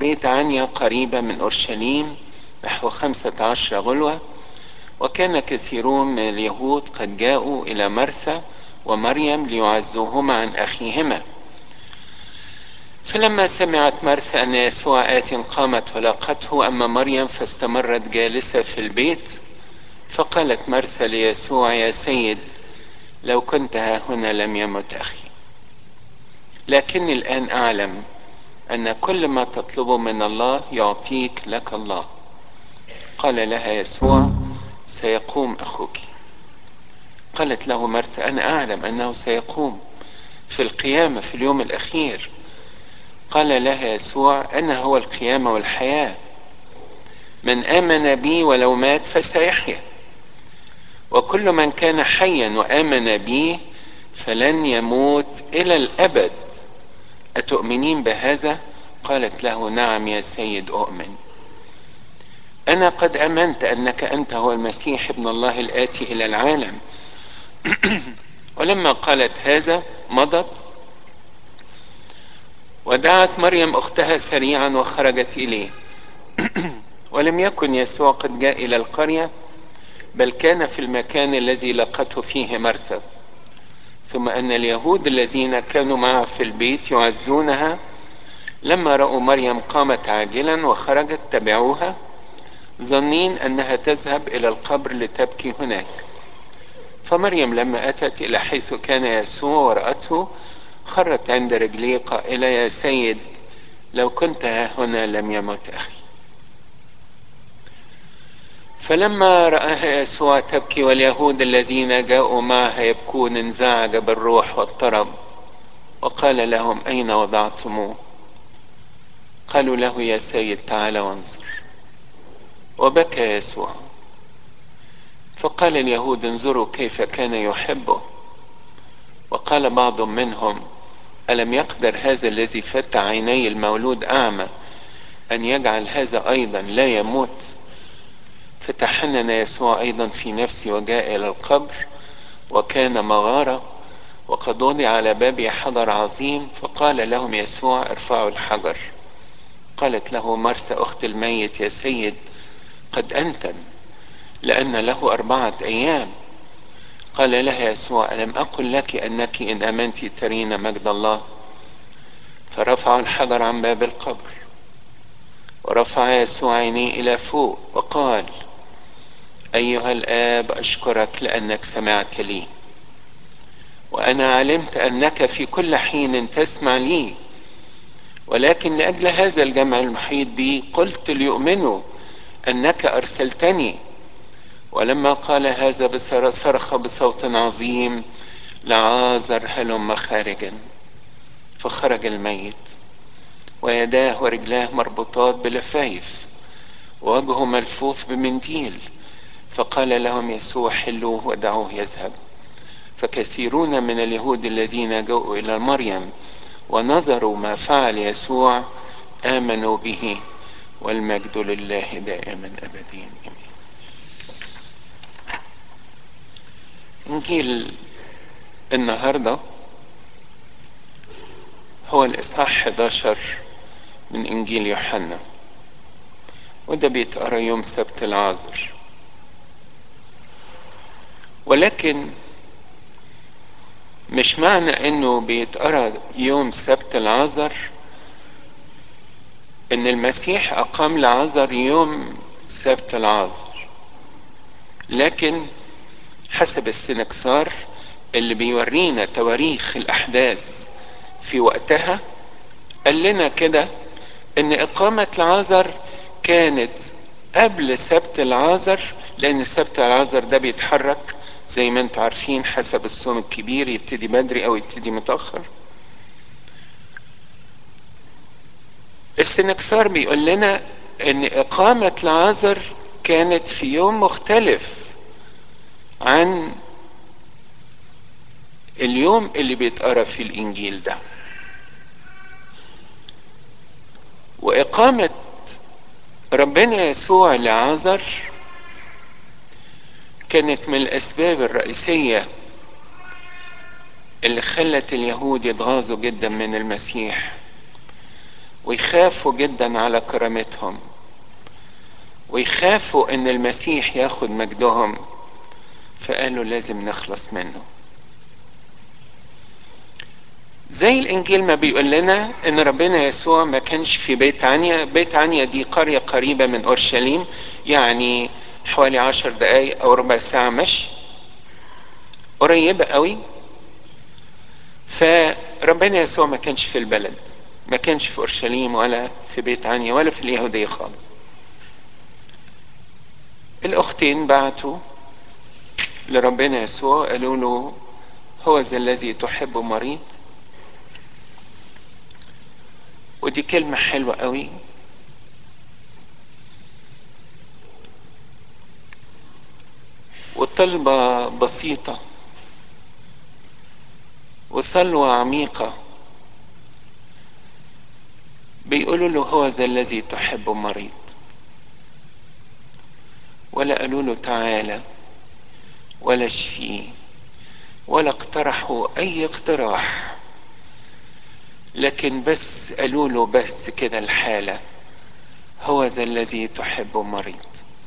بيت عنيا قريبة من أورشليم نحو خمسة عشر غلوة وكان كثيرون من اليهود قد جاءوا إلى مرثا ومريم ليعزوهما عن أخيهما فلما سمعت مرثا أن يسوع آت قامت ولاقته أما مريم فاستمرت جالسة في البيت فقالت مرثا ليسوع يا سيد لو كنت ها هنا لم يمت أخي لكني الآن أعلم أن كل ما تطلبه من الله يعطيك لك الله قال لها يسوع سيقوم أخوك قالت له مرثا أنا أعلم أنه سيقوم في القيامة في اليوم الأخير قال لها يسوع أنا هو القيامة والحياة من آمن بي ولو مات فسيحيا وكل من كان حيا وآمن بي فلن يموت إلى الأبد أتؤمنين بهذا؟ قالت له نعم يا سيد أؤمن أنا قد آمنت أنك أنت هو المسيح ابن الله الآتي إلى العالم ولما قالت هذا مضت ودعت مريم أختها سريعا وخرجت إليه ولم يكن يسوع قد جاء إلى القرية بل كان في المكان الذي لقته فيه مرثا ثم أن اليهود الذين كانوا معه في البيت يعزونها لما رأوا مريم قامت عاجلا وخرجت تبعوها ظنين أنها تذهب إلى القبر لتبكي هناك فمريم لما أتت إلى حيث كان يسوع ورأته خرت عند رجليه قائلة يا سيد لو كنت ها هنا لم يمت أخي فلما رآها يسوع تبكي واليهود الذين جاءوا معها يبكون انزعج بالروح واضطرب وقال لهم أين وضعتموه قالوا له يا سيد تعال وانظر وبكى يسوع فقال اليهود انظروا كيف كان يحبه وقال بعض منهم ألم يقدر هذا الذي فتح عيني المولود أعمى أن يجعل هذا أيضا لا يموت فتحنن يسوع أيضا في نفسي وجاء إلى القبر وكان مغارة وقد وضع على بابه حجر عظيم فقال لهم يسوع ارفعوا الحجر قالت له مرسى أخت الميت يا سيد قد أنتم لأن له أربعة أيام قال لها يسوع ألم أقل لك أنك إن آمنت ترين مجد الله فرفعوا الحجر عن باب القبر ورفع يسوع عينيه إلى فوق وقال أيها الآب أشكرك لأنك سمعت لي وأنا علمت أنك في كل حين تسمع لي ولكن لأجل هذا الجمع المحيط بي قلت ليؤمنوا أنك أرسلتني ولما قال هذا بصر صرخ بصوت عظيم لعازر هلم خارجا فخرج الميت ويداه ورجلاه مربوطات بلفايف ووجهه ملفوف بمنديل فقال لهم يسوع حلوه ودعوه يذهب فكثيرون من اليهود الذين جاءوا الى مريم ونظروا ما فعل يسوع امنوا به والمجد لله دائما ابديا امين انجيل النهارده هو الاصحاح 11 من انجيل يوحنا وده بيتقرا يوم سبت العازر ولكن مش معنى انه بيتقرا يوم سبت العذر ان المسيح اقام لعذر يوم سبت العذر لكن حسب السنكسار اللي بيورينا تواريخ الاحداث في وقتها قال لنا كده ان اقامة العذر كانت قبل سبت العذر لان سبت العذر ده بيتحرك زي ما انتم عارفين حسب الصوم الكبير يبتدي بدري او يبتدي متاخر السنكسار بيقول لنا ان اقامة العذر كانت في يوم مختلف عن اليوم اللي بيتقرا في الانجيل ده واقامة ربنا يسوع لعازر كانت من الاسباب الرئيسيه اللي خلت اليهود يتغاظوا جدا من المسيح ويخافوا جدا على كرامتهم ويخافوا ان المسيح ياخد مجدهم فقالوا لازم نخلص منه زي الانجيل ما بيقول لنا ان ربنا يسوع ما كانش في بيت عنيا بيت عنيا دي قرية قريبة من اورشليم يعني حوالي عشر دقايق او ربع ساعة مشي قريبة قوي فربنا يسوع ما كانش في البلد ما كانش في اورشليم ولا في بيت عنيا ولا في اليهودية خالص الاختين بعتوا لربنا يسوع قالوا له هو ذا الذي تحب مريض ودي كلمة حلوة قوي وطلبة بسيطة وصلوة عميقة بيقولوا له هو ذا الذي تحب مريض ولا قالوا له تعالى ولا اشفيه ولا اقترحوا اي اقتراح لكن بس قالوا له بس كده الحالة هو ذا الذي تحب مريض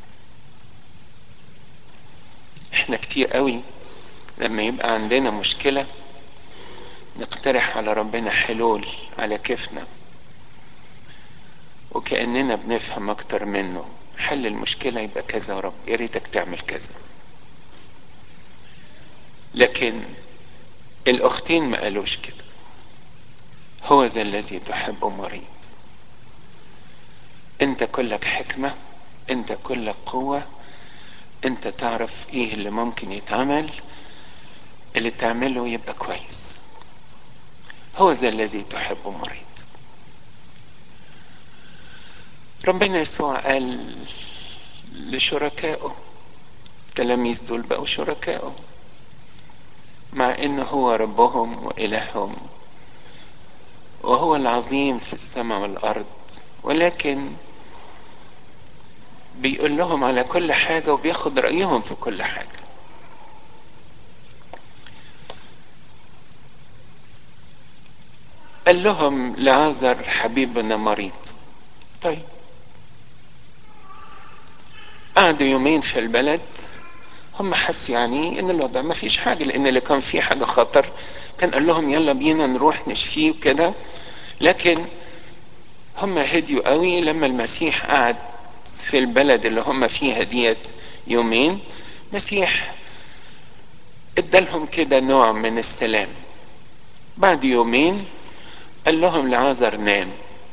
احنا كتير قوي لما يبقى عندنا مشكلة نقترح على ربنا حلول على كيفنا وكأننا بنفهم اكتر منه حل المشكلة يبقى كذا يا رب يا ريتك تعمل كذا لكن الاختين ما قالوش كده هو ذا الذي تحب مريض انت كلك حكمة انت كلك قوة انت تعرف ايه اللي ممكن يتعمل اللي تعمله يبقى كويس هو ذا الذي تحب مريض ربنا يسوع قال لشركائه التلاميذ دول بقوا شركائه مع ان هو ربهم والههم وهو العظيم في السماء والارض ولكن بيقول لهم على كل حاجه وبياخد رايهم في كل حاجه قال لهم لعازر حبيبنا مريض طيب قعدوا يومين في البلد هم حسوا يعني ان الوضع ما فيش حاجة لان اللي كان فيه حاجة خطر كان قال لهم يلا بينا نروح نشفيه وكده لكن هم هديوا قوي لما المسيح قعد في البلد اللي هم فيها ديت يومين مسيح ادالهم كده نوع من السلام بعد يومين قال لهم لعازر نام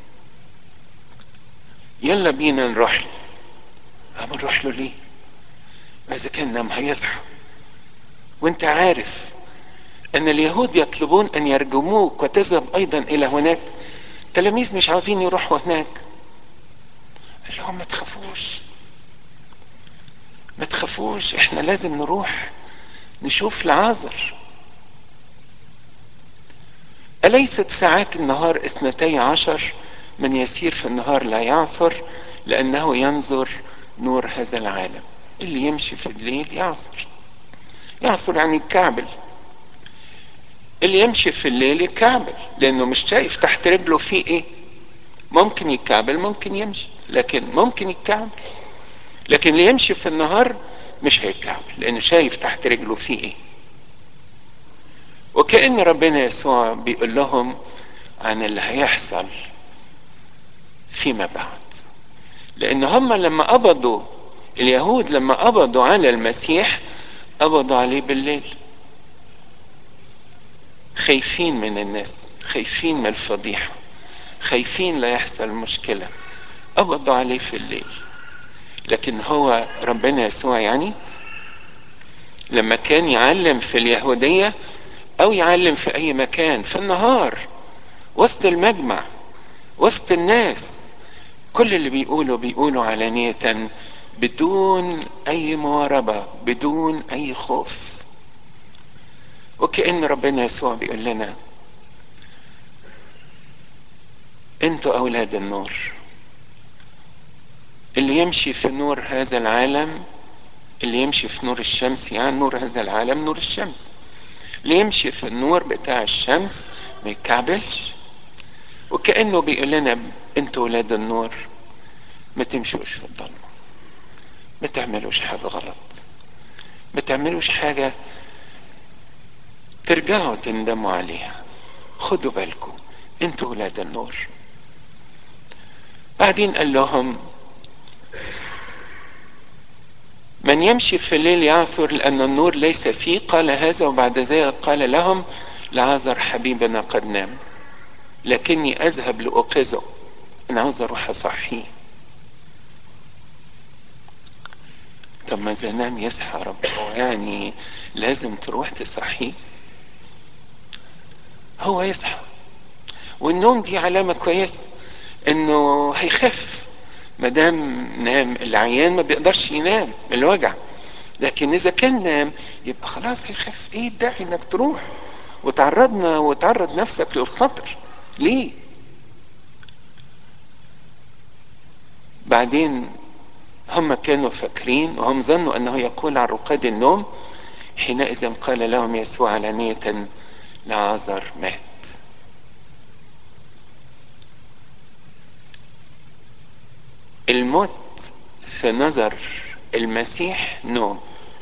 يلا بينا نروح له أما نروح له ليه إذا كان نام هيصحى وانت عارف ان اليهود يطلبون ان يرجموك وتذهب ايضا الى هناك التلاميذ مش عاوزين يروحوا هناك قال لهم ما تخافوش ما تخافوش احنا لازم نروح نشوف العازر أليست ساعات النهار اثنتي عشر من يسير في النهار لا يعصر لأنه ينظر نور هذا العالم اللي يمشي في الليل يعصر يعصر يعني يكعبل اللي يمشي في الليل يكعبل لأنه مش شايف تحت رجله فيه إيه ممكن يكعبل ممكن يمشي لكن ممكن يكعبل لكن اللي يمشي في النهار مش هيكعبل لأنه شايف تحت رجله فيه إيه وكأن ربنا يسوع بيقول لهم عن اللي هيحصل فيما بعد لأن هم لما قبضوا اليهود لما قبضوا على المسيح قبضوا عليه بالليل خايفين من الناس خايفين من الفضيحة خايفين لا يحصل مشكلة قبضوا عليه في الليل لكن هو ربنا يسوع يعني لما كان يعلم في اليهودية أو يعلم في أي مكان في النهار وسط المجمع وسط الناس كل اللي بيقولوا بيقولوا علانية بدون أي مواربة بدون أي خوف وكأن ربنا يسوع بيقول لنا انتوا أولاد النور اللي يمشي في نور هذا العالم اللي يمشي في نور الشمس يعني نور هذا العالم نور الشمس اللي يمشي في النور بتاع الشمس ما يتكعبلش وكأنه بيقول لنا انتوا ولاد النور ما تمشوش في الضلمة ما تعملوش حاجة غلط ما تعملوش حاجة ترجعوا تندموا عليها خدوا بالكم انتوا ولاد النور بعدين قال لهم من يمشي في الليل يعثر لأن النور ليس فيه قال هذا وبعد ذلك قال لهم لعازر حبيبنا قد نام لكني أذهب لأوقظه أنا عاوز أروح أصحيه طب ما إذا نام يصحى رب هو يعني لازم تروح تصحيه هو يصحى والنوم دي علامة كويسة إنه هيخف ما دام نام العيان ما بيقدرش ينام من الوجع لكن اذا كان نام يبقى خلاص هيخف ايه الداعي انك تروح وتعرضنا وتعرض نفسك للخطر ليه بعدين هم كانوا فاكرين وهم ظنوا انه يقول عن رقاد النوم حينئذ قال لهم يسوع علانية لعازر مات الموت في نظر المسيح نوم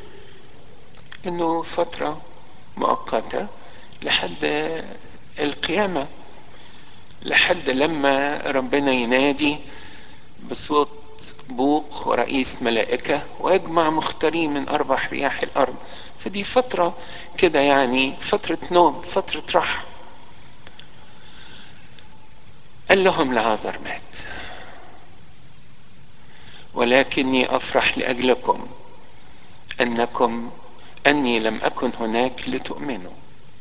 انه فترة مؤقتة لحد القيامة لحد لما ربنا ينادي بصوت بوق ورئيس ملائكة ويجمع مختارين من أربع رياح الأرض فدي فترة كده يعني فترة نوم فترة راحة قال لهم لعازر مات ولكني افرح لاجلكم انكم اني لم اكن هناك لتؤمنوا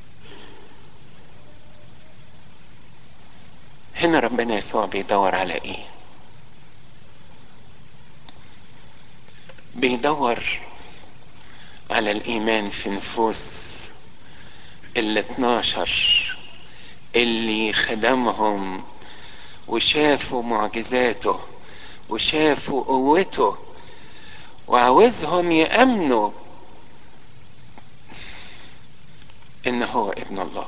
هنا ربنا يسوع بيدور على ايه بيدور على الايمان في نفوس ال 12 اللي خدمهم وشافوا معجزاته وشافوا قوته وعاوزهم يأمنوا إن هو ابن الله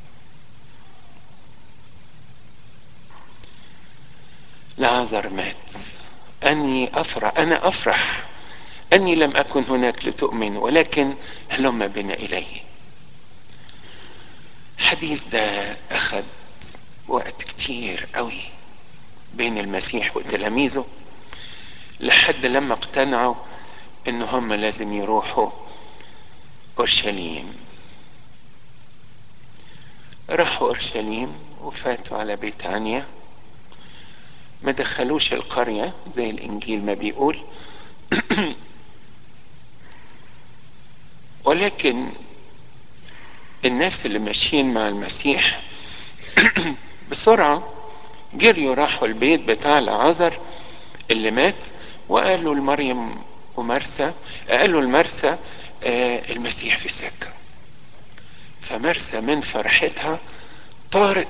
لعازر مات أني أفرح أنا أفرح أني لم أكن هناك لتؤمن ولكن هلم بنا إليه الحديث ده أخذ وقت كتير قوي بين المسيح وتلاميذه لحد لما اقتنعوا ان هم لازم يروحوا اورشليم راحوا اورشليم وفاتوا على بيت عنيا ما دخلوش القرية زي الانجيل ما بيقول ولكن الناس اللي ماشيين مع المسيح بسرعة جريوا راحوا البيت بتاع العذر اللي مات وقالوا لمريم ومرسى قالوا لمرسى آه المسيح في السكة فمرسى من فرحتها طارت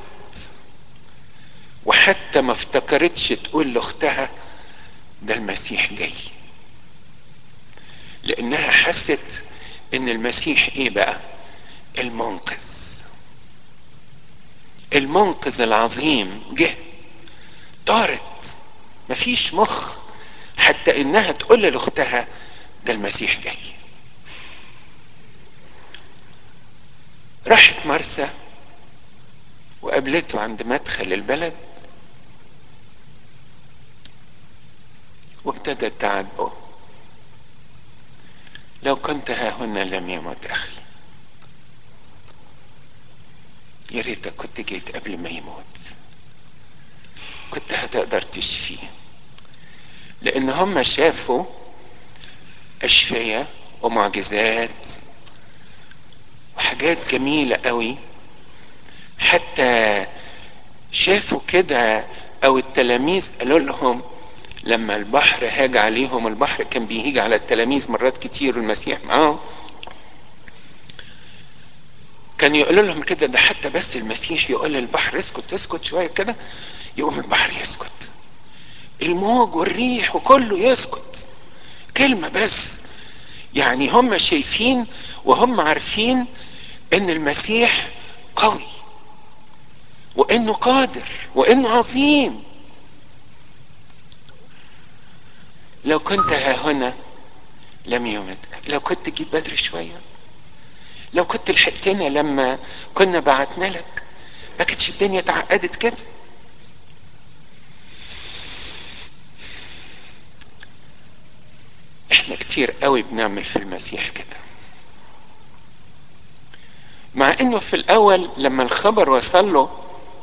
وحتى ما افتكرتش تقول لاختها ده المسيح جاي لانها حست ان المسيح ايه بقى المنقذ المنقذ العظيم جه طارت مفيش مخ حتى انها تقول لاختها ده المسيح جاي راحت مرسى وقابلته عند مدخل البلد وابتدت تعاتبه لو كنت ها هنا لم يمت اخي يا ريتك كنت جيت قبل ما يموت كنت هتقدر تشفيه لان هم شافوا اشفية ومعجزات وحاجات جميلة قوي حتى شافوا كده او التلاميذ قالوا لهم لما البحر هاج عليهم البحر كان بيهيج على التلاميذ مرات كتير المسيح معاهم كان يقول لهم كده ده حتى بس المسيح يقول للبحر اسكت اسكت شويه كده يقوم البحر يسكت الموج والريح وكله يسكت كلمه بس يعني هم شايفين وهم عارفين ان المسيح قوي وانه قادر وانه عظيم لو كنت ها هنا لم يمت لو كنت جيت بدري شويه لو كنت لحقتنا لما كنا بعتنا لك ما كانتش الدنيا اتعقدت كده احنا كتير قوي بنعمل في المسيح كده مع انه في الاول لما الخبر وصل له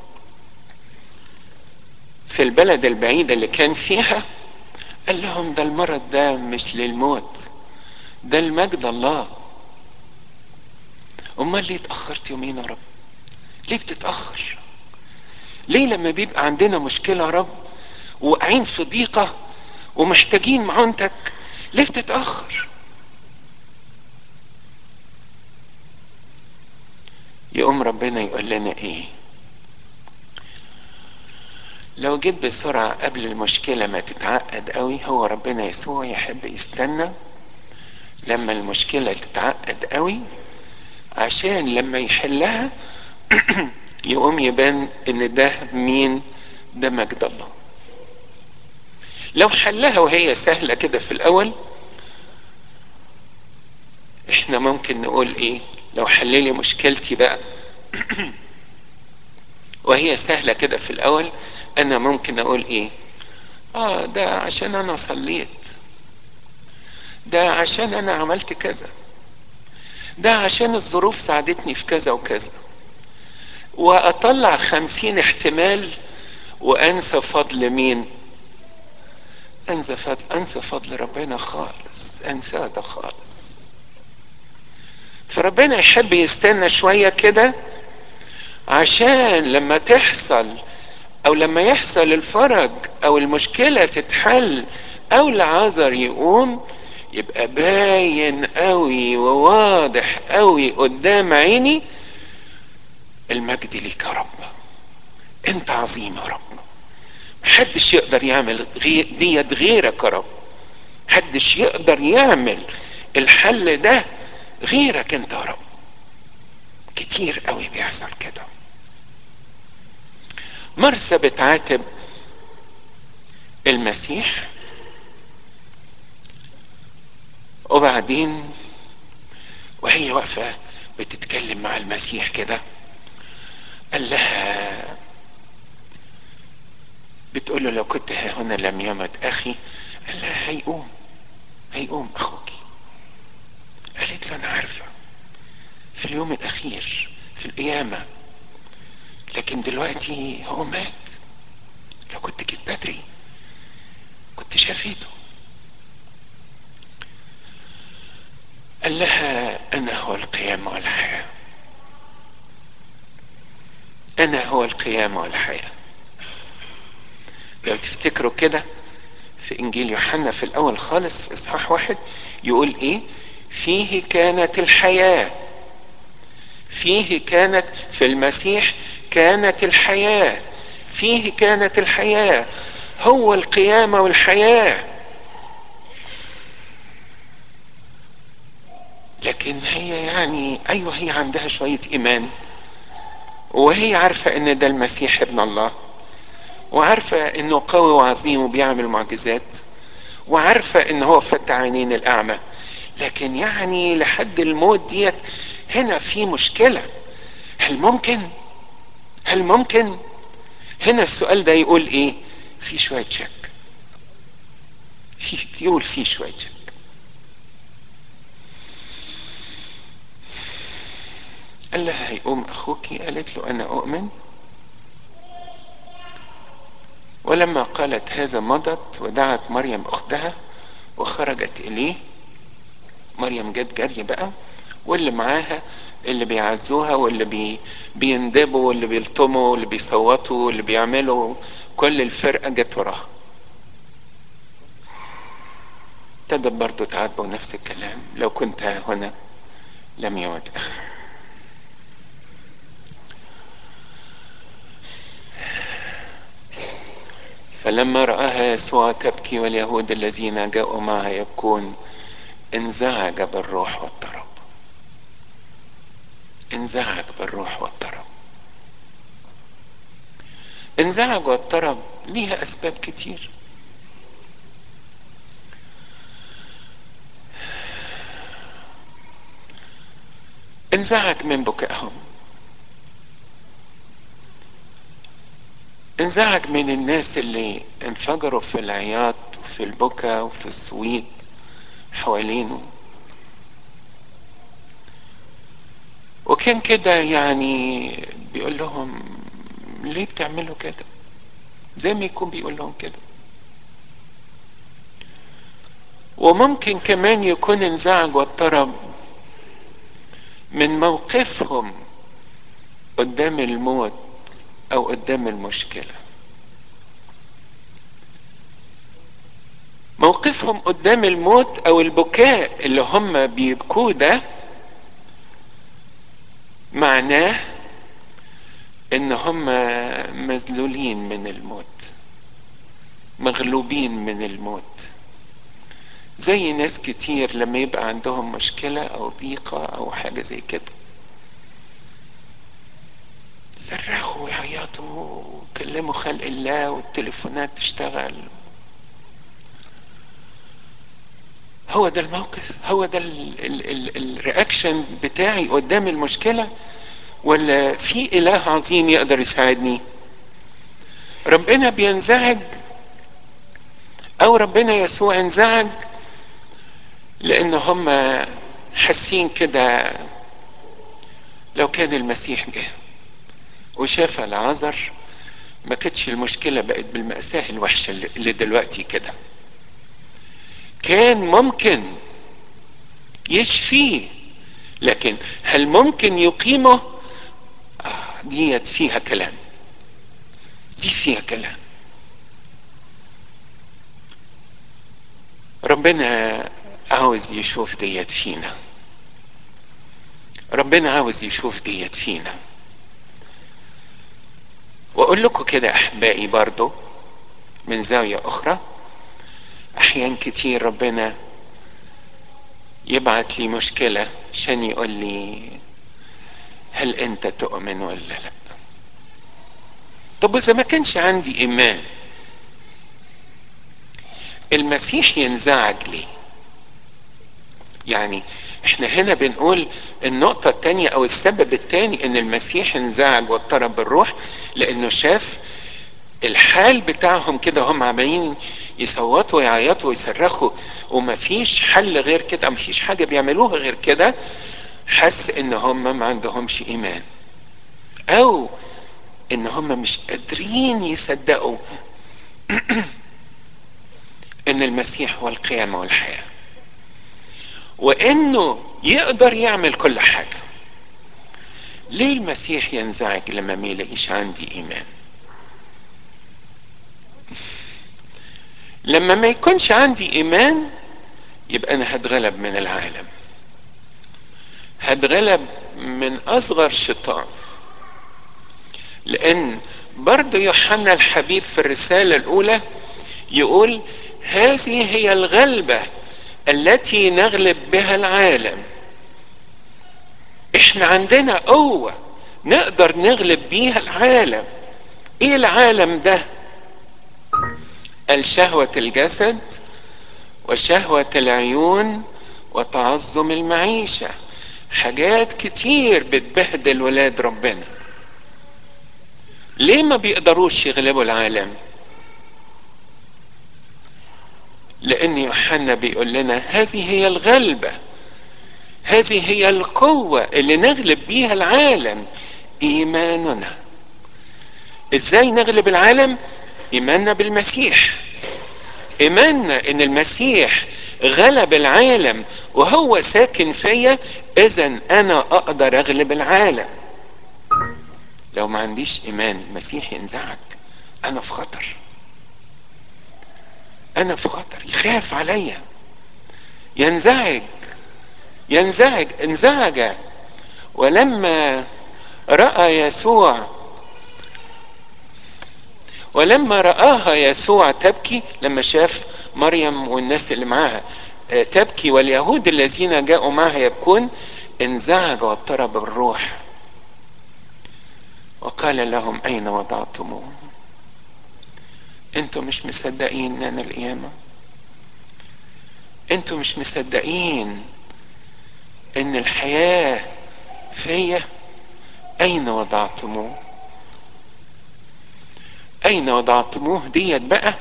في البلد البعيده اللي كان فيها قال لهم ده المرض ده مش للموت ده المجد الله امال ليه اتاخرت يومين يا رب ليه بتتاخر ليه لما بيبقى عندنا مشكله يا رب واقعين في ضيقه ومحتاجين معونتك ليه بتتاخر يقوم ربنا يقول لنا ايه لو جيت بسرعة قبل المشكلة ما تتعقد قوي هو ربنا يسوع يحب يستنى لما المشكلة تتعقد قوي عشان لما يحلها يقوم يبان ان ده مين ده مجد الله لو حلها وهي سهلة كده في الاول احنا ممكن نقول ايه لو حللي مشكلتي بقى وهي سهلة كده في الاول انا ممكن اقول ايه اه ده عشان انا صليت ده عشان انا عملت كذا ده عشان الظروف ساعدتني في كذا وكذا واطلع خمسين احتمال وانسى فضل مين انسى فضل انسى فضل ربنا خالص انساه ده خالص فربنا يحب يستنى شوية كده عشان لما تحصل او لما يحصل الفرج او المشكلة تتحل او العذر يقوم يبقى باين قوي وواضح قوي قدام عيني المجد ليك يا رب انت عظيم يا رب محدش يقدر يعمل ديت غيرك يا رب محدش يقدر يعمل الحل ده غيرك انت يا رب كتير قوي بيحصل كده مرسى بتعاتب المسيح وبعدين وهي واقفة بتتكلم مع المسيح كده قال لها بتقول له لو كنت ها هنا لم يمت أخي قال لها هيقوم هيقوم أخوك قالت له أنا عارفة في اليوم الأخير في القيامة لكن دلوقتي هو مات لو كنت جيت بدري كنت شافيته قال لها انا هو القيام والحياه انا هو القيام والحياه لو تفتكروا كده في انجيل يوحنا في الاول خالص في اصحاح واحد يقول ايه فيه كانت الحياه فيه كانت في المسيح كانت الحياه فيه كانت الحياه هو القيامه والحياه لكن هي يعني ايوه هي عندها شويه ايمان وهي عارفه ان ده المسيح ابن الله وعارفه انه قوي وعظيم وبيعمل معجزات وعارفه ان هو فتح عينين الاعمى لكن يعني لحد الموت ديت هنا في مشكله هل ممكن هل ممكن هنا السؤال ده يقول ايه في شويه شك في يقول في شويه شك قال لها هيقوم اخوك قالت له انا اؤمن ولما قالت هذا مضت ودعت مريم اختها وخرجت اليه مريم جت جري بقى واللي معاها اللي بيعزوها واللي بي بيندبوا واللي بيلطموا واللي بيصوتوا واللي بيعملوا كل الفرقة جت وراها ابتدت برضه تعاتبوا نفس الكلام لو كنت هنا لم يمت أخي فلما رآها يسوع تبكي واليهود الذين جاءوا معها يبكون انزعج بالروح واضطرب انزعج بالروح واضطرب انزعج واضطرب ليها اسباب كتير انزعج من بكائهم انزعج من الناس اللي انفجروا في العياط وفي البكا وفي الصويت حوالينه وكان كده يعني بيقول لهم ليه بتعملوا كده زي ما يكون بيقول لهم كده وممكن كمان يكون انزعج واضطرب من موقفهم قدام الموت او قدام المشكله موقفهم قدام الموت او البكاء اللي هم بيبكوه ده معناه ان هم مذلولين من الموت مغلوبين من الموت زي ناس كتير لما يبقى عندهم مشكلة او ضيقة او حاجة زي كده صرخوا ويعيطوا وكلموا خلق الله والتليفونات تشتغل هو ده الموقف هو ده الرياكشن بتاعي قدام المشكله ولا في اله عظيم يقدر يساعدني ربنا بينزعج او ربنا يسوع انزعج لان هم حاسين كده لو كان المسيح جه وشاف العذر ما كانتش المشكلة بقت بالمأساة الوحشة اللي دلوقتي كده كان ممكن يشفيه لكن هل ممكن يقيمه آه ديت فيها كلام دي فيها كلام ربنا عاوز يشوف ديت فينا ربنا عاوز يشوف ديت فينا واقول لكم كده احبائي برضو من زاوية اخرى احيان كتير ربنا يبعت لي مشكلة عشان يقول لي هل انت تؤمن ولا لا طب اذا ما كانش عندي ايمان المسيح ينزعج ليه يعني احنا هنا بنقول النقطة التانية او السبب التاني ان المسيح انزعج واضطرب بالروح لانه شاف الحال بتاعهم كده هم عمالين يصوتوا ويعيطوا ويصرخوا ومفيش حل غير كده مفيش حاجة بيعملوها غير كده حس ان هم ما عندهمش ايمان او ان هم مش قادرين يصدقوا ان المسيح هو القيامة والحياة وانه يقدر يعمل كل حاجة ليه المسيح ينزعج لما ما يلاقيش عندي ايمان لما ما يكونش عندي ايمان يبقى انا هتغلب من العالم هتغلب من اصغر شيطان لان برضه يوحنا الحبيب في الرسالة الاولى يقول هذه هي الغلبة التي نغلب بها العالم احنا عندنا قوة نقدر نغلب بيها العالم ايه العالم ده الشهوة الجسد وشهوة العيون وتعظم المعيشة حاجات كتير بتبهدل ولاد ربنا ليه ما بيقدروش يغلبوا العالم لان يوحنا بيقول لنا هذه هي الغلبة هذه هي القوة اللي نغلب بيها العالم ايماننا ازاي نغلب العالم ايماننا بالمسيح ايماننا ان المسيح غلب العالم وهو ساكن فيا اذا انا اقدر اغلب العالم لو ما عنديش ايمان المسيح ينزعج انا في خطر انا في خطر يخاف عليا ينزعج ينزعج انزعج ولما راى يسوع ولما رآها يسوع تبكي لما شاف مريم والناس اللي معاها تبكي واليهود الذين جاءوا معها يبكون انزعج واضطرب الروح وقال لهم أين وضعتموه انتوا مش مصدقين ان انا القيامة انتوا مش مصدقين ان الحياة فيا اين وضعتموه اين وضعتموه ديت بقى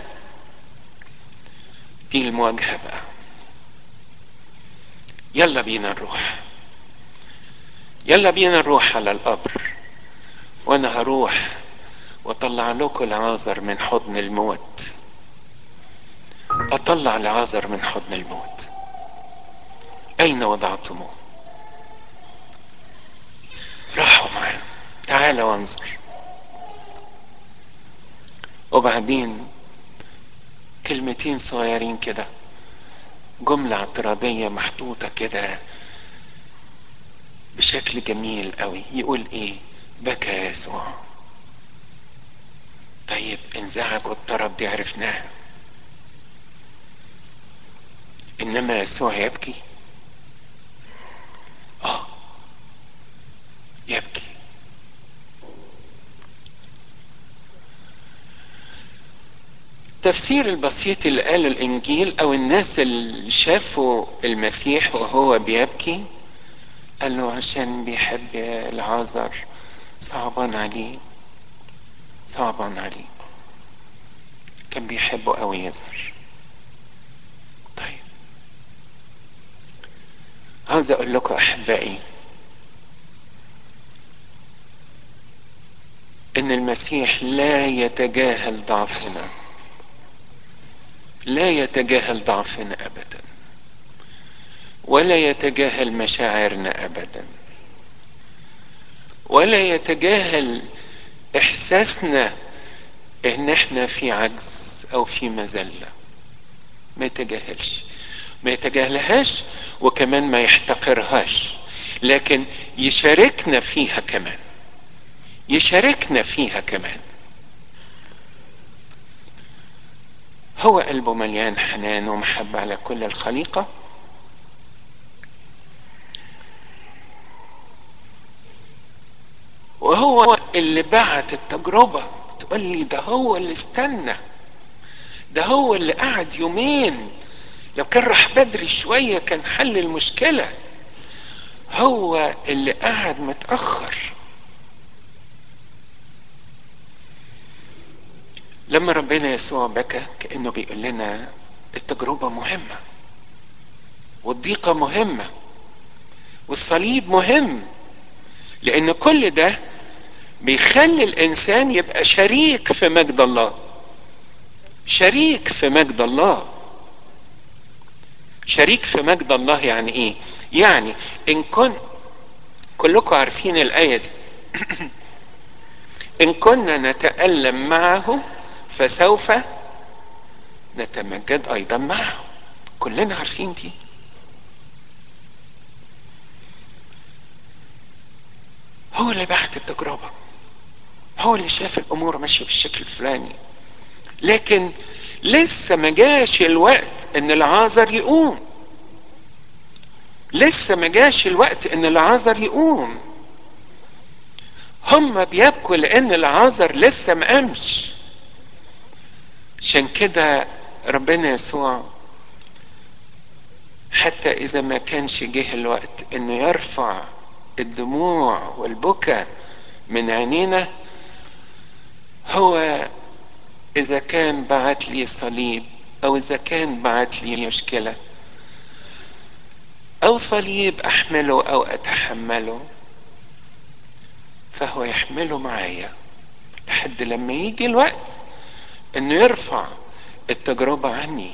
دي المواجهة بقى يلا بينا نروح يلا بينا نروح على القبر وانا هروح واطلع لكم العازر من حضن الموت اطلع العازر من حضن الموت اين وضعتموه راحوا معاه تعال وانظر وبعدين كلمتين صغيرين كده جملة اعتراضية محطوطة كده بشكل جميل قوي يقول ايه بكى يسوع طيب انزعج واضطرب دي عرفناها انما يسوع يبكي اه يبكي التفسير البسيط اللي قاله الانجيل او الناس اللي شافوا المسيح وهو بيبكي قال له عشان بيحب العازر صعبان عليه صعبان عليه كان بيحبه قوي يزر طيب عاوز اقول لكم احبائي ان المسيح لا يتجاهل ضعفنا لا يتجاهل ضعفنا ابدا ولا يتجاهل مشاعرنا ابدا ولا يتجاهل احساسنا ان احنا في عجز او في مذله ما يتجاهلش ما يتجاهلهاش وكمان ما يحتقرهاش لكن يشاركنا فيها كمان يشاركنا فيها كمان هو قلبه مليان حنان ومحبة على كل الخليقة وهو اللي بعت التجربة تقول لي ده هو اللي استنى ده هو اللي قعد يومين لو كان راح بدري شوية كان حل المشكلة هو اللي قعد متأخر لما ربنا يسوع بكى كأنه بيقول لنا التجربة مهمة والضيقة مهمة والصليب مهم لأن كل ده بيخلي الإنسان يبقى شريك في مجد الله شريك في مجد الله شريك في مجد الله يعني ايه يعني ان كن كلكم عارفين الايه دي ان كنا نتالم معه فسوف نتمجد ايضا معه كلنا عارفين دي هو اللي بعت التجربه هو اللي شاف الامور ماشيه بالشكل الفلاني لكن لسه ما جاش الوقت ان العازر يقوم لسه ما جاش الوقت ان العازر يقوم هم بيبكوا لان العازر لسه ما قامش عشان كده ربنا يسوع حتى اذا ما كانش جه الوقت انه يرفع الدموع والبكا من عينينا هو اذا كان بعت لي صليب او اذا كان بعت لي مشكله او صليب احمله او اتحمله فهو يحمله معايا لحد لما يجي الوقت انه يرفع التجربه عني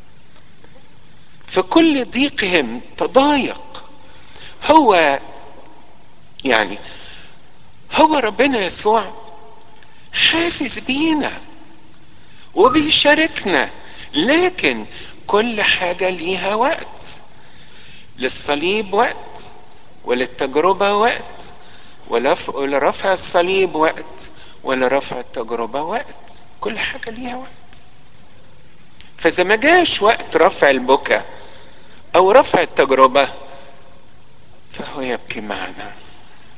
في كل ضيقهم تضايق هو يعني هو ربنا يسوع حاسس بينا وبيشاركنا لكن كل حاجة ليها وقت للصليب وقت وللتجربة وقت ولرفع الصليب وقت ولرفع التجربة وقت كل حاجة ليها وقت فإذا ما جاش وقت رفع البكا أو رفع التجربة فهو يبكي معنا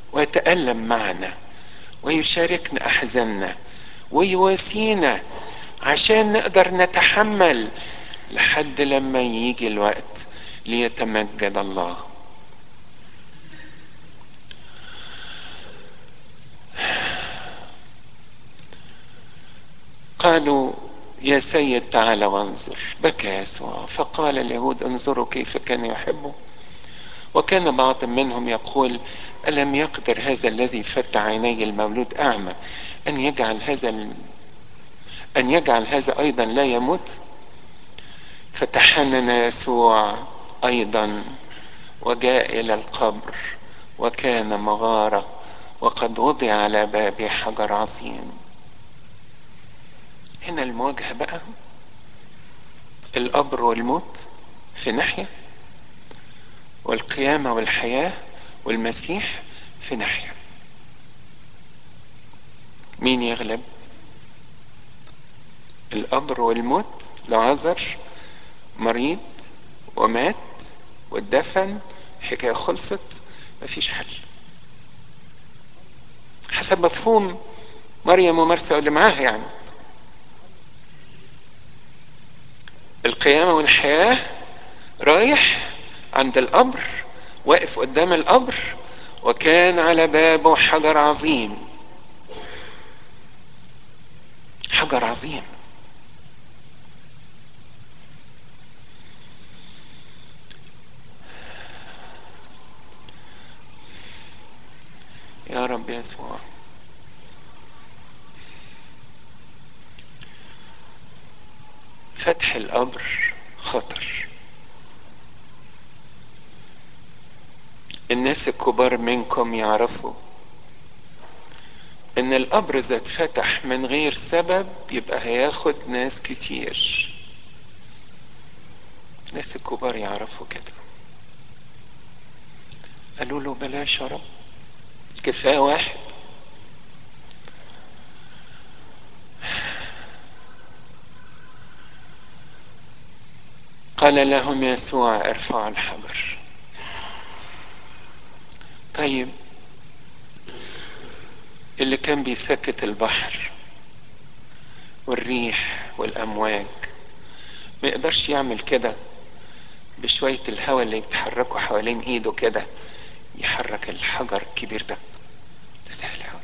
ويتألم معنا ويشاركنا أحزاننا ويواسينا عشان نقدر نتحمل لحد لما يجي الوقت ليتمجد الله قالوا يا سيد تعال وانظر بكى يسوع فقال اليهود انظروا كيف كان يحبه وكان بعض منهم يقول ألم يقدر هذا الذي فتح عيني المولود أعمى أن يجعل هذا ال... أن يجعل هذا أيضا لا يموت فتحنن يسوع أيضا وجاء إلى القبر وكان مغارة وقد وضع على بابه حجر عظيم هنا المواجهة بقى القبر والموت في ناحية والقيامة والحياة والمسيح في ناحية مين يغلب القبر والموت لعذر مريض ومات واتدفن حكاية خلصت مفيش حل حسب مفهوم مريم ومرسى واللي معاها يعني القيامة والحياة رايح عند القبر واقف قدام القبر وكان على بابه حجر عظيم حجر عظيم يا رب يسوع فتح القبر خطر الناس الكبار منكم يعرفوا ان القبر اذا اتفتح من غير سبب يبقى هياخد ناس كتير الناس الكبار يعرفوا كده قالوا له بلاش يا رب كفايه واحد قال لهم يسوع ارفعوا الحجر طيب اللي كان بيسكت البحر والريح والامواج ما يقدرش يعمل كده بشوية الهواء اللي بيتحركوا حوالين ايده كده يحرك الحجر الكبير ده ده سهل قوي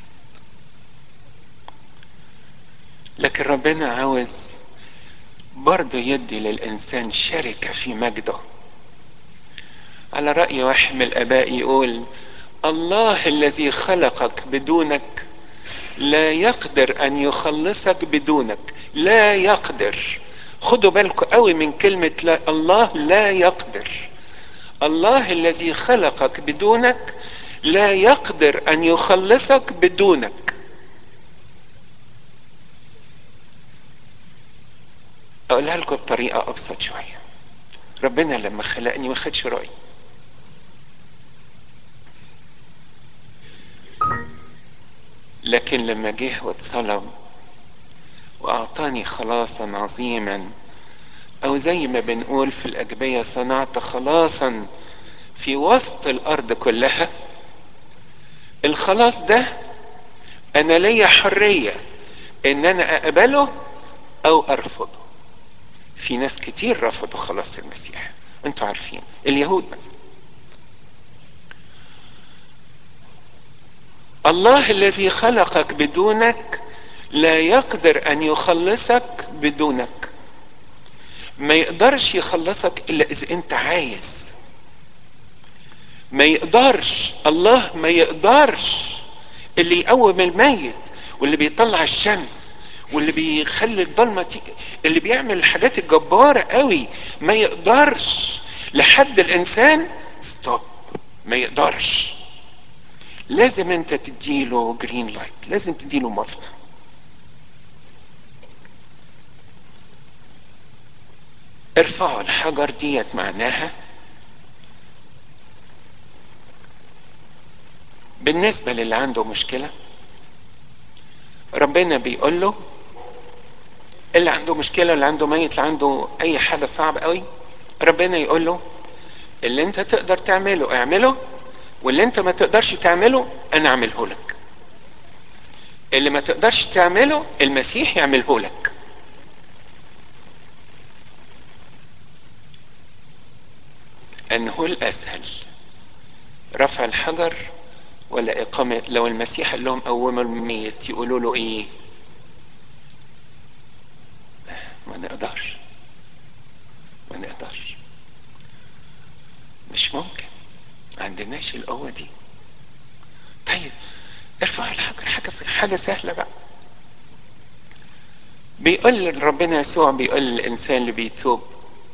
لكن ربنا عاوز برضه يدي للإنسان شركة في مجده على رأي واحد من الآباء يقول الله الذي خلقك بدونك لا يقدر أن يخلصك بدونك لا يقدر خدوا بالكم قوي من كلمة لا الله لا يقدر الله الذي خلقك بدونك لا يقدر أن يخلصك بدونك اقولها لكم بطريقه ابسط شويه ربنا لما خلقني ما خدش رايي لكن لما جه واتصلب واعطاني خلاصا عظيما او زي ما بنقول في الاجبيه صنعت خلاصا في وسط الارض كلها الخلاص ده انا ليا حريه ان انا اقبله او ارفضه في ناس كتير رفضوا خلاص المسيح انتوا عارفين اليهود مثلا الله الذي خلقك بدونك لا يقدر ان يخلصك بدونك ما يقدرش يخلصك الا اذا انت عايز ما يقدرش الله ما يقدرش اللي يقوم الميت واللي بيطلع الشمس واللي بيخلي الضلمه تيجي اللي بيعمل الحاجات الجباره قوي ما يقدرش لحد الانسان ستوب ما يقدرش لازم انت تديله جرين لايت لازم تديله موافقه ارفعوا الحجر ديت معناها بالنسبة للي عنده مشكلة ربنا بيقول له اللي عنده مشكلة اللي عنده ميت اللي عنده أي حاجة صعبة قوي ربنا يقول له اللي أنت تقدر تعمله اعمله واللي أنت ما تقدرش تعمله أنا أعمله لك اللي ما تقدرش تعمله المسيح يعمله لك أنه الأسهل رفع الحجر ولا إقامة لو المسيح قال لهم قوموا الميت يقولوا له إيه؟ ما نقدرش ما نقدرش مش ممكن ما عندناش القوة دي طيب ارفع الحجر حاجة حاجة سهلة بقى بيقول ربنا يسوع بيقول للإنسان اللي بيتوب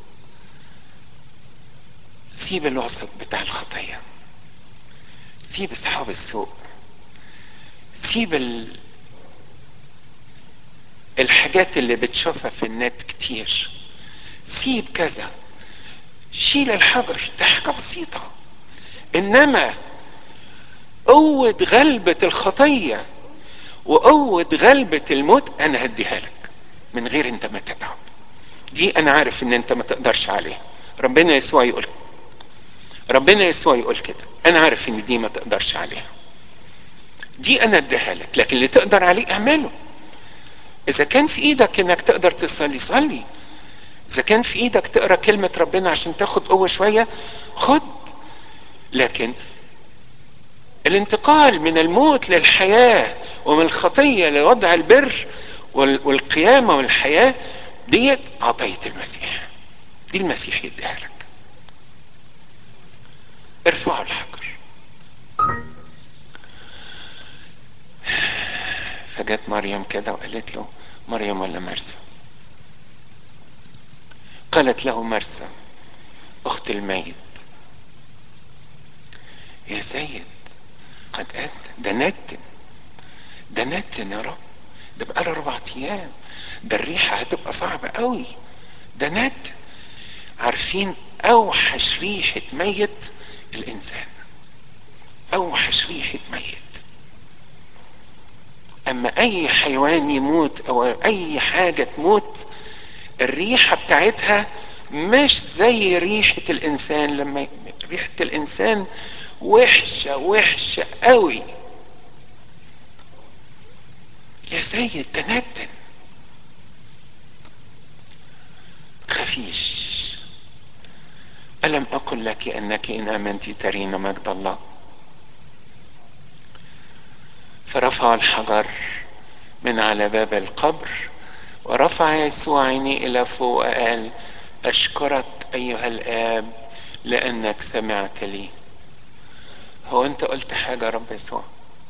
سيب الوسط بتاع الخطية سيب أصحاب السوء سيب ال... الحاجات اللي بتشوفها في النت كتير سيب كذا شيل الحجر ده حاجة بسيطة إنما قوة غلبة الخطية وقوة غلبة الموت أنا هديها لك من غير أنت ما تتعب دي أنا عارف إن أنت ما تقدرش عليها ربنا يسوع يقول ربنا يسوع يقول كده أنا عارف إن دي ما تقدرش عليها دي أنا أديها لك لكن اللي تقدر عليه اعمله إذا كان في إيدك إنك تقدر تصلي صلي إذا كان في إيدك تقرأ كلمة ربنا عشان تاخد قوة شوية خد لكن الانتقال من الموت للحياة ومن الخطية لوضع البر والقيامة والحياة ديت عطية المسيح دي المسيح يديها لك ارفعوا الحجر فجت مريم كده وقالت له مريم ولا مرسى قالت له مرسى اخت الميت يا سيد قد أنت ده نتن ده نتن يا رب ده بقاله أربع أيام ده الريحة هتبقى صعبة قوي ده نتن عارفين أوحش ريحة ميت الإنسان أوحش ريحة ميت أما أي حيوان يموت أو أي حاجة تموت الريحة بتاعتها مش زي ريحة الإنسان لما ريحة الإنسان وحشة وحشة قوي يا سيد تندن تخافيش ألم أقل لك أنك إن آمنت ترين مجد الله فرفع الحجر من على باب القبر ورفع يسوع عيني إلى فوق وقال أشكرك أيها الآب لأنك سمعت لي هو أنت قلت حاجة يا رب يسوع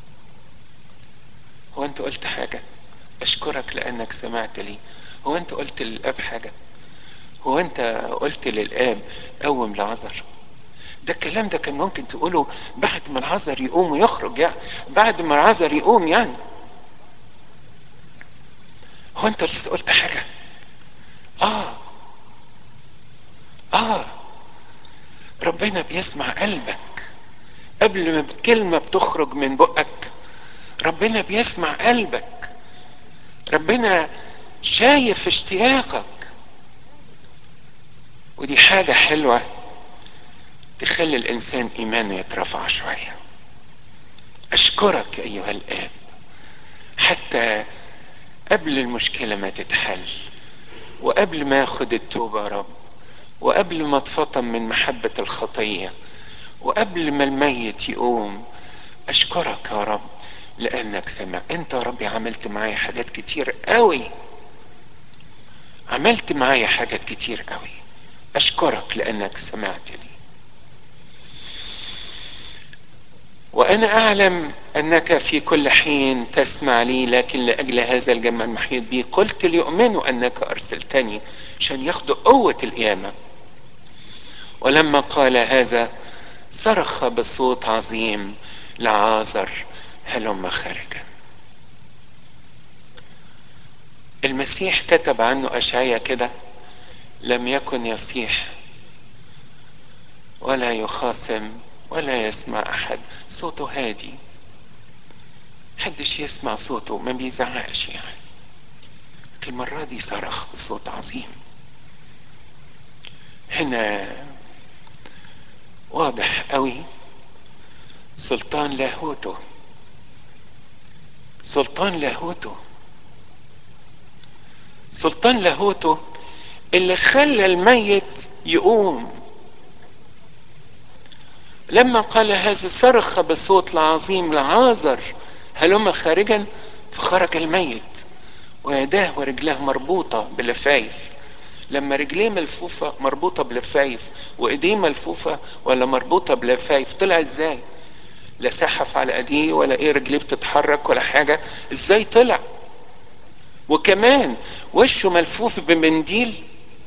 هو أنت قلت حاجة أشكرك لأنك سمعت لي هو أنت قلت للآب حاجة هو أنت قلت للآب قوم لعذر ده الكلام ده كان ممكن تقوله بعد ما العذر يقوم ويخرج يعني بعد ما العذر يقوم يعني هو انت لسه قلت حاجة اه اه ربنا بيسمع قلبك قبل ما كلمة بتخرج من بقك ربنا بيسمع قلبك ربنا شايف اشتياقك ودي حاجة حلوة تخلي الإنسان إيمانه يترفع شوية أشكرك أيها الآب حتى قبل المشكلة ما تتحل وقبل ما أخد التوبة يا رب وقبل ما اتفطم من محبة الخطية وقبل ما الميت يقوم أشكرك يا رب لأنك سمع أنت يا ربي عملت معايا حاجات كتير قوي عملت معايا حاجات كتير قوي أشكرك لأنك سمعت لي وأنا أعلم أنك في كل حين تسمع لي لكن لأجل هذا الجمع المحيط بي قلت ليؤمنوا أنك أرسلتني عشان ياخدوا قوة القيامة ولما قال هذا صرخ بصوت عظيم لعازر هلم خارجا المسيح كتب عنه أشعيا كده لم يكن يصيح ولا يخاصم ولا يسمع أحد صوته هادي محدش يسمع صوته ما بيزعقش يعني لكن المرة دي صرخ بصوت عظيم هنا واضح قوي سلطان لاهوته سلطان لاهوته سلطان لاهوته اللي خلى الميت يقوم لما قال هذا صرخ بصوت العظيم لعازر هلم خارجا فخرج الميت ويداه ورجلاه مربوطة بلفايف لما رجليه ملفوفة مربوطة بلفايف وإيديه ملفوفة ولا مربوطة بلفايف طلع إزاي لا سحف على ايديه ولا ايه رجليه بتتحرك ولا حاجة ازاي طلع وكمان وشه ملفوف بمنديل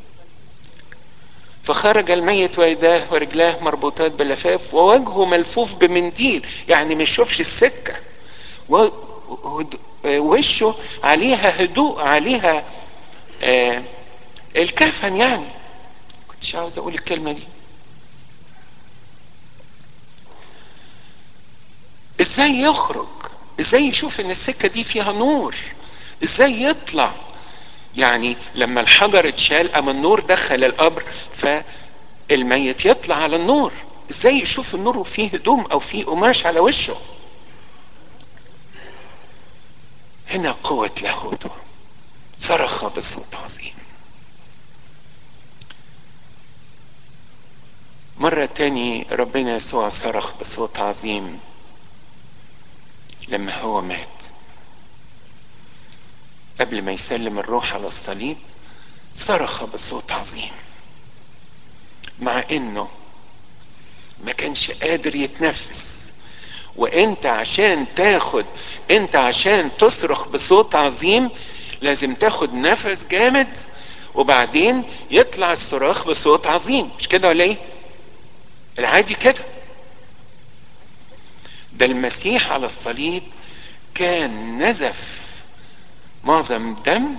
فخرج الميت ويداه ورجلاه مربوطات بلفاف ووجهه ملفوف بمنديل يعني ما يشوفش السكة وشه عليها هدوء عليها آه الكفن يعني كنتش عاوز اقول الكلمة دي ازاي يخرج ازاي يشوف ان السكة دي فيها نور ازاي يطلع يعني لما الحجر اتشال اما النور دخل القبر فالميت يطلع على النور ازاي يشوف النور وفيه هدوم او فيه قماش على وشه هنا قوة لاهوته صرخ بصوت عظيم مرة تاني ربنا يسوع صرخ بصوت عظيم لما هو مات قبل ما يسلم الروح على الصليب صرخ بصوت عظيم مع انه ما كانش قادر يتنفس وانت عشان تاخد انت عشان تصرخ بصوت عظيم لازم تاخد نفس جامد وبعدين يطلع الصراخ بصوت عظيم مش كده ولا ايه العادي كده ده المسيح على الصليب كان نزف معظم دم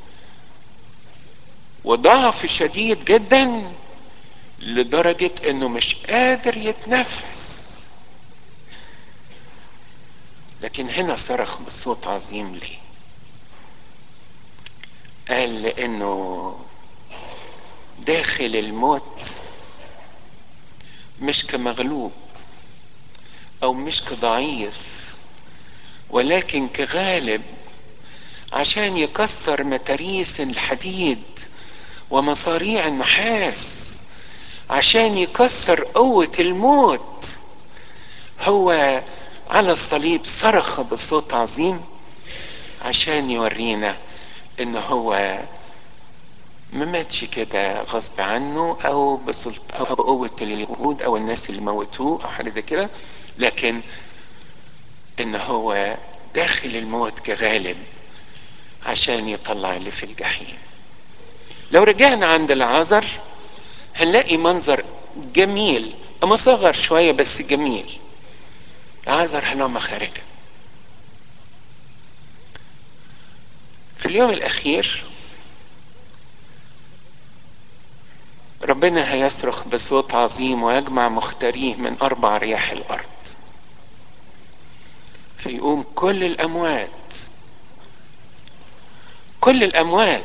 وضعف شديد جدا لدرجة انه مش قادر يتنفس لكن هنا صرخ بصوت عظيم ليه قال لانه داخل الموت مش كمغلوب او مش كضعيف ولكن كغالب عشان يكسر متاريس الحديد ومصاريع النحاس عشان يكسر قوة الموت هو على الصليب صرخ بصوت عظيم عشان يورينا ان هو ما ماتش كده غصب عنه او بسلط او بقوة اليهود او الناس اللي موتوه او حاجة زي كده لكن ان هو داخل الموت كغالب عشان يطلع اللي في الجحيم لو رجعنا عند العذر هنلاقي منظر جميل مصغر شوية بس جميل العذر هلما خارجا في اليوم الأخير ربنا هيصرخ بصوت عظيم ويجمع مختاريه من أربع رياح الأرض فيقوم كل الأموات كل الأموات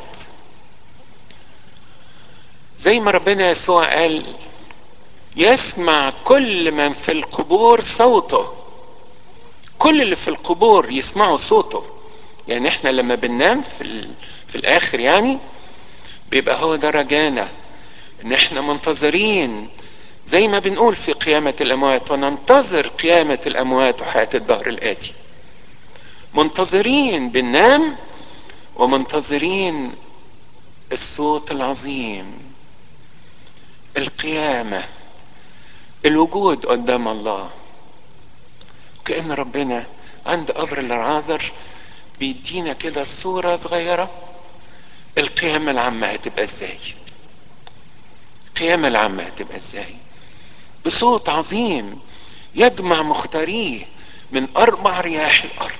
زي ما ربنا يسوع قال يسمع كل من في القبور صوته كل اللي في القبور يسمعوا صوته يعني احنا لما بننام في, ال... في الاخر يعني بيبقى هو ده رجانا ان احنا منتظرين زي ما بنقول في قيامة الاموات وننتظر قيامة الاموات وحياة الدهر الاتي منتظرين بننام ومنتظرين الصوت العظيم القيامة الوجود قدام الله كأن ربنا عند قبر العازر بيدينا كده صورة صغيرة القيامة العامة هتبقى ازاي القيامة العامة هتبقى ازاي بصوت عظيم يجمع مختاريه من أربع رياح الأرض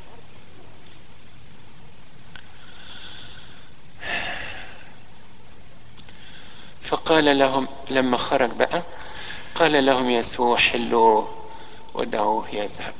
فقال لهم لما خرج بقى قال لهم يسوع حلوه ودعوه يذهب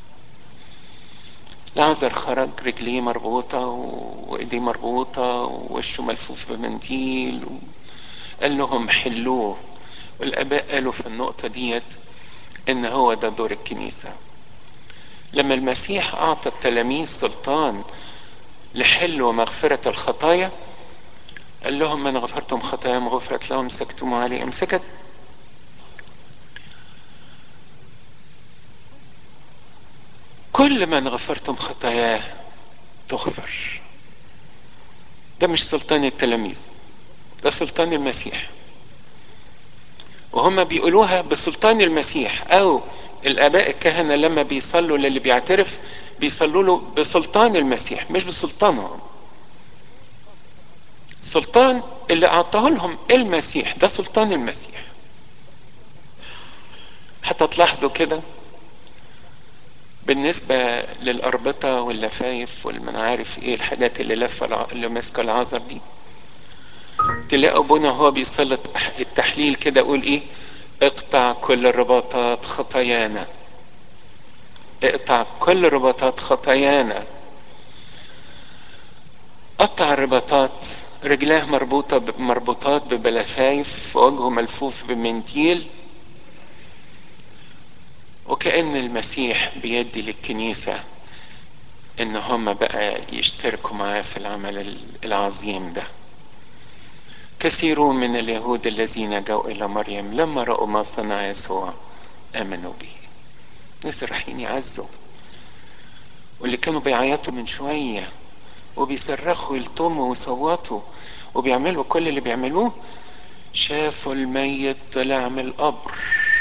لعذر خرج رجليه مربوطة وإيديه مربوطة ووشه ملفوف بمنديل قال لهم حلوه والآباء قالوا في النقطة ديت إن هو ده دور الكنيسة لما المسيح أعطى التلاميذ سلطان لحل ومغفرة الخطايا قال لهم من غفرتم خطاياهم غفرت لهم سكتم عليهم سكت كل من غفرتم خطاياه تغفر ده مش سلطان التلاميذ ده سلطان المسيح وهم بيقولوها بسلطان المسيح او الاباء الكهنه لما بيصلوا للي بيعترف بيصلوا له بسلطان المسيح مش بسلطانهم السلطان اللي اعطاه لهم المسيح ده سلطان المسيح حتى تلاحظوا كده بالنسبة للأربطة واللفايف والمن عارف ايه الحاجات اللي لفة الع... اللي ماسكة العذر دي تلاقوا ابونا هو بيصلي التحليل كده يقول ايه اقطع كل رباطات خطايانا اقطع كل رباطات خطايانا قطع الرباطات رجلاه مربوطة مربوطات ببلفايف وجهه ملفوف بمنديل وكأن المسيح بيدي للكنيسة ان هم بقى يشتركوا معاه في العمل العظيم ده كثيرون من اليهود الذين جاءوا الى مريم لما رأوا ما صنع يسوع امنوا به ناس رايحين يعزوا واللي كانوا بيعيطوا من شوية وبيصرخوا يلطموا ويصوتوا وبيعملوا كل اللي بيعملوه شافوا الميت طلع من القبر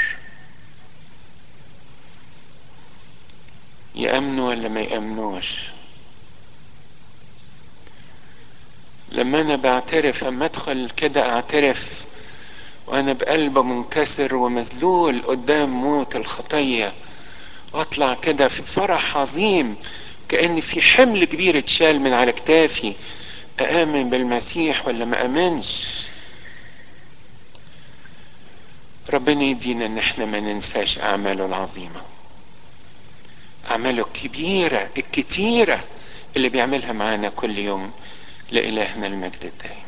يأمنوا ولا ما يأمنوش لما انا بعترف اما ادخل كده اعترف وانا بقلب منكسر ومذلول قدام موت الخطيه واطلع كده في فرح عظيم كأن في حمل كبير اتشال من على كتافي أآمن بالمسيح ولا ما آمنش ربنا يدينا ان احنا ما ننساش اعماله العظيمة اعماله الكبيرة الكتيرة اللي بيعملها معانا كل يوم لإلهنا المجد الدائم